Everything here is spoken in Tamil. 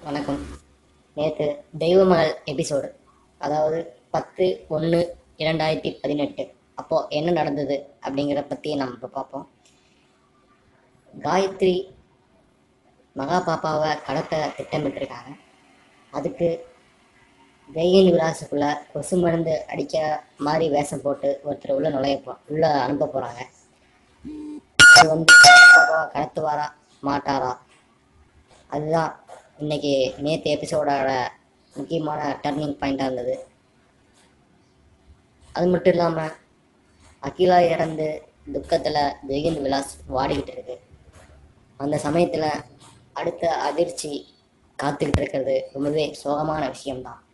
வணக்கம் நேற்று தெய்வமகள் எபிசோடு அதாவது பத்து ஒன்று இரண்டாயிரத்தி பதினெட்டு அப்போது என்ன நடந்தது அப்படிங்கிறத பற்றி நம்ம இப்போ பார்ப்போம் காயத்ரி மகா பாப்பாவை கடத்த திட்டமிட்டிருக்காங்க அதுக்கு வெயில் விலாசுக்குள்ளே கொசு மருந்து அடிக்க மாதிரி வேஷம் போட்டு ஒருத்தர் உள்ள நுழைய போ உள்ள அனுப்ப போகிறாங்க அது வந்து பாப்பாவை கடத்துவாரா மாட்டாரா அதுதான் இன்னைக்கு நேற்று எபிசோடோட முக்கியமான டர்னிங் பாயிண்டாக இருந்தது அது மட்டும் இல்லாமல் அகிலா இறந்து துக்கத்தில் ஜெயந்த் விலாஸ் வாடிக்கிட்டு இருக்கு அந்த சமயத்தில் அடுத்த அதிர்ச்சி காத்துக்கிட்டு இருக்கிறது ரொம்பவே சோகமான விஷயம்தான்